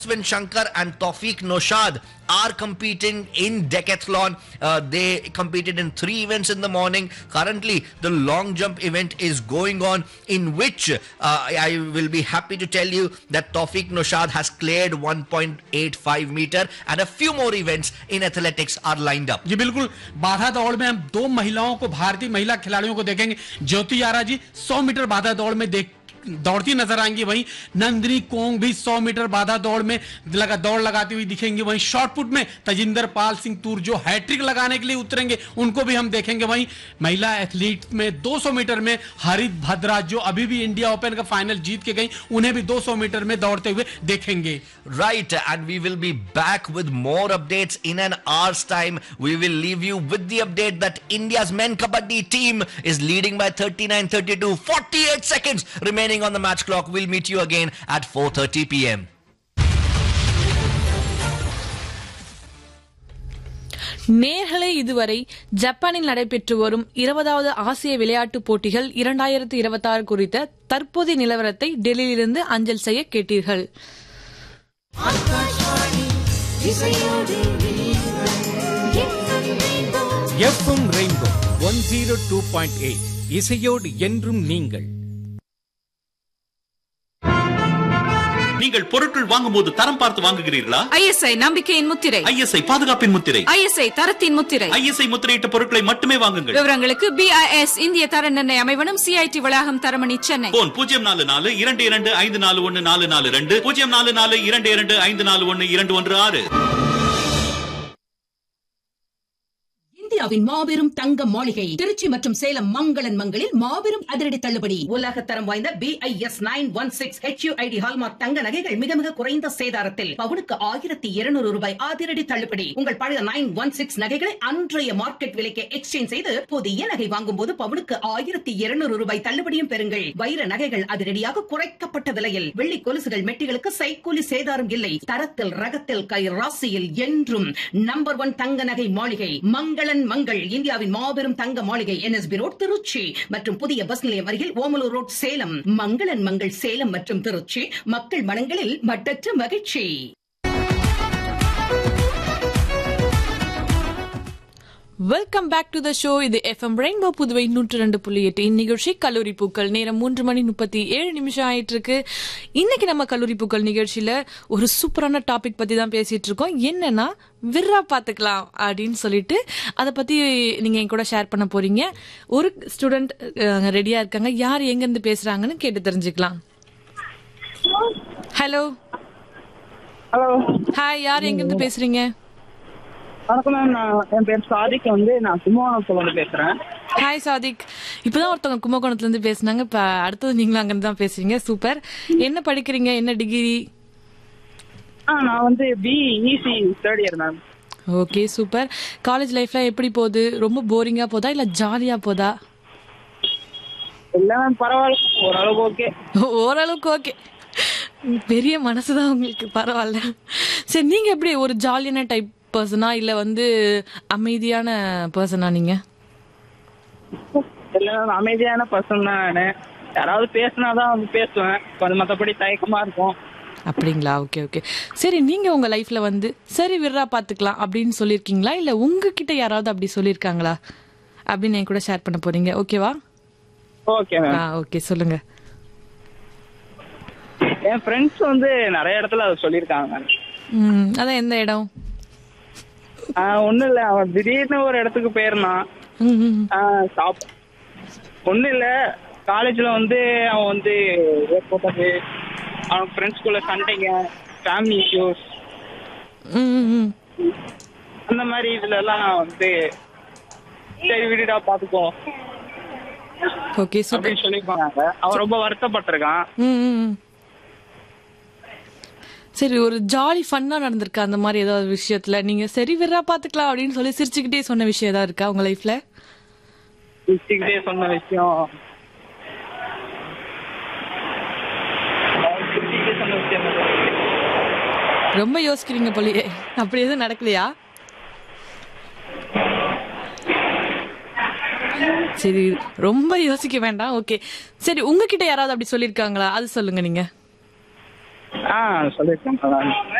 Sven Shankar and Tawfiq Noshad are competing in decathlon. Uh, they competed in three events in the morning. Currently, the long jump event is going on, in which uh, I will be happy to tell you that Tawfiq Noshad has cleared 1.85 meter, and a few more events in athletics are lined up. जी बिल्कुल बाधा दौड़ में हम दो महिलाओं को भारतीय महिला खिलाड़ियों को देखेंगे ज्योति यारा जी 100 मीटर बाधा दौड़ में देख दौड़ती नजर आएंगी वहीं नंदिनी कोंग भी 100 मीटर बाधा दौड़ में लगा दौड़ लगाती हुई दिखेंगी वहीं शॉर्ट पुट में तजिंदर पाल सिंह तूर जो हैट्रिक लगाने के लिए उतरेंगे उनको भी हम देखेंगे वहीं महिला एथलीट में 200 मीटर में हरित भद्रा जो अभी भी इंडिया ओपन का फाइनल जीत के गई उन्हें भी 200 मीटर में दौड़ते हुए देखेंगे Right, and we will be back with more updates in an hour's time. We will leave you with the update that India's men kabaddi team is leading by 39-32, 48 seconds remaining on the match clock. We'll meet you again at 4:30 p.m. நேர்களே இதுவரை ஜப்பானில் நடைபெற்று வரும் இருபதாவது ஆசிய விளையாட்டுப் போட்டிகள் இரண்டாயிரத்து இருபத்தாறு குறித்த தற்போதைய நிலவரத்தை டெல்லியிலிருந்து அஞ்சல் செய்ய கேட்டீர்கள் FM Rainbow one zero two point eight இசையோடு என்றும் நீங்கள் நீங்கள் பொருட்கள் வாங்கும்போது தரம் பார்த்து வாங்குகிறீர்களா ஐஎஸ்ஐ நம்பிக்கையின் முத்திரை ஐஎஸ்ஐ பாதுகாப்பின் முத்திரை ஐஎஸ்ஐ தரத்தின் முத்திரை ஐஎஸ்ஐ முத்திரையிட்ட பொருட்களை மட்டுமே வாங்குங்கள் விவரங்களுக்கு பிஐஎஸ் இந்திய தர நிர்ணய அமைவனம் சிஐடி வளாகம் தரமணி சென்னை போன் பூஜ்ஜியம் நாலு நாலு இரண்டு இரண்டு ஐந்து நாலு ஒன்னு நாலு நாலு ரெண்டு பூஜ்ஜியம் நாலு நாலு இரண்டு இரண்டு ஐந்து நாலு ஒன்னு இரண்டு ஒன்று ஆறு இந்தியாவின் மாபெரும் தங்க மாளிகை திருச்சி மற்றும் சேலம் மங்களன் மங்களில் மாபெரும் அதிரடி தள்ளுபடி உலக தரம் வாய்ந்த BIS nine one six HUID hallmark தங்க நகைகள் மிக மிக குறைந்த சேதாரத்தில் பவுனுக்கு ஆயிரத்தி இருநூறு ரூபாய் அதிரடி தள்ளுபடி உங்கள் பழைய நைன் ஒன் சிக்ஸ் நகைகளை அன்றைய மார்க்கெட் விலைக்கு எக்ஸ்சேஞ்ச் செய்து புதிய நகை வாங்கும் போது பவுனுக்கு ஆயிரத்தி இருநூறு ரூபாய் தள்ளுபடியும் பெறுங்கள் வைர நகைகள் அதிரடியாக குறைக்கப்பட்ட விலையில் வெள்ளி கொலுசுகள் மெட்டிகளுக்கு சைக்கூலி சேதாரம் இல்லை தரத்தில் ரகத்தில் கை ராசியில் என்றும் நம்பர் ஒன் தங்க நகை மாளிகை மங்களன் மங்கள் இந்தியாவின் மாபெரும் தங்க மாளிகை என்எஸ்பி ரோட் திருச்சி மற்றும் புதிய பஸ் நிலையம் அருகில் ஓமலூர் ரோட் சேலம் மங்களன் மங்கள் சேலம் மற்றும் திருச்சி மக்கள் மனங்களில் மட்டற்ற மகிழ்ச்சி welcome back to the show இது எஃப்எம் ரெயின்போ புதுவை நூற்று ரெண்டு புள்ளி எட்டு இந்நிகழ்ச்சி கல்லூரி பூக்கள் நேரம் மூன்று மணி முப்பத்தி ஏழு நிமிஷம் ஆயிட்டு இருக்கு இன்னைக்கு நம்ம கல்லூரி பூக்கள் நிகழ்ச்சியில ஒரு சூப்பரான டாபிக் பத்தி தான் பேசிட்டு இருக்கோம் என்னன்னா விர்ரா பாத்துக்கலாம் அப்படின்னு சொல்லிட்டு அதை பத்தி நீங்க என் கூட ஷேர் பண்ண போறீங்க ஒரு ஸ்டூடெண்ட் ரெடியா இருக்காங்க யார் எங்க இருந்து பேசுறாங்கன்னு கேட்டு தெரிஞ்சுக்கலாம் ஹலோ ஹலோ ஹாய் யார் எங்க இருந்து பேசுறீங்க வணக்கம் மேம் நான் என் பேர் சாதிக் வந்து நான் கும்பகோணத்துல வந்து பேசுறேன் ஹாய் சாதிக் இப்பதான் ஒருத்தவங்க கும்பகோணத்துல இருந்து பேசுனாங்க இப்ப அடுத்தது நீங்களும் அங்கிருந்து தான் பேசுறீங்க சூப்பர் என்ன படிக்கிறீங்க என்ன டிகிரி ஆ நான் வந்து B EC third year ma'am okay super college லைஃப்ல எப்படி போகுது ரொம்ப போரிங்கா போதா இல்ல ஜாலியா போதா எல்லாம் பரவாயில்ல ஓரளவுக்கு ஓகே ஓரளவுக்கு ஓகே பெரிய மனசுதான் உங்களுக்கு பரவாயில்ல சரி நீங்க எப்படி ஒரு ஜாலியான டைப் பர்சனா இல்ல வந்து அமைதியான பர்சனா நீங்க எல்லாம் அமைதியான பர்சன் தான் நானு யாராவது பேசினாதான் வந்து பேசுவேன் கொஞ்சம் மற்றபடி தயக்கமா இருக்கும் அப்படிங்களா ஓகே ஓகே சரி நீங்க உங்க லைஃப்ல வந்து சரி விர்ரா பாத்துக்கலாம் அப்படின்னு சொல்லிருக்கீங்களா இல்ல உங்ககிட்ட யாராவது அப்படி சொல்லிருக்காங்களா அப்படின்னு என் கூட ஷேர் பண்ண போறீங்க ஓகேவா ஓகே ஆ மேம் ஓகே சொல்லுங்க என் ஃப்ரெண்ட்ஸ் வந்து நிறைய இடத்துல அதை சொல்லியிருக்காங்க ம் அதான் எந்த இடம் ஒன்றும் இல்லை அவன் திடீர்னு ஒரு இடத்துக்கு போயிருந்தான் ம், ம், ம். சாப் ஒன்றும் இல்லை காலேஜில் வந்து அவன் வந்து ஏற்பட்டது அவன் ஃப்ரெண்ட்ஸ்குள்ள சண்டைங்க ஃபேமிலி இஷ்யூஸ் ம், ம், ம். அந்த மாதிரி இதுல எல்லாம் வந்து சரி விடுடா பாத்துக்கோ ஓகே சூப்பர் அப்படின்னு சொல்லிருப்பாங்க அவன் ரொம்ப வருத்தப்பட்டிருக்கான் ம், ம், ம். சரி ஒரு ஜாலி ஃபன்னா நடந்திருக்கா அந்த மாதிரி ஏதாவது விஷயத்துல நீங்க சரி விர்ரா பாத்துக்கலாம் அப்படின்னு சொல்லி சிரிச்சுக்கிட்டே சொன்ன விஷயம் ஏதாவது இருக்கா உங்க லைஃப்ல சிரிச்சுக்கிட்டே சொன்ன விஷயம் அவன் சிரிச்சுக்கிட்டே சொன்ன விஷயம் என்னது? ரொம்ப யோசிக்கிறீங்க போலியே அப்படி எதுவும் நடக்கலையா சரி ரொம்ப யோசிக்க வேண்டாம் ஓகே சரி உங்ககிட்ட யாராவது அப்படி சொல்லிருக்காங்களா அது சொல்லுங்க நீங்க ஆ சொல்லியிருக்கேன்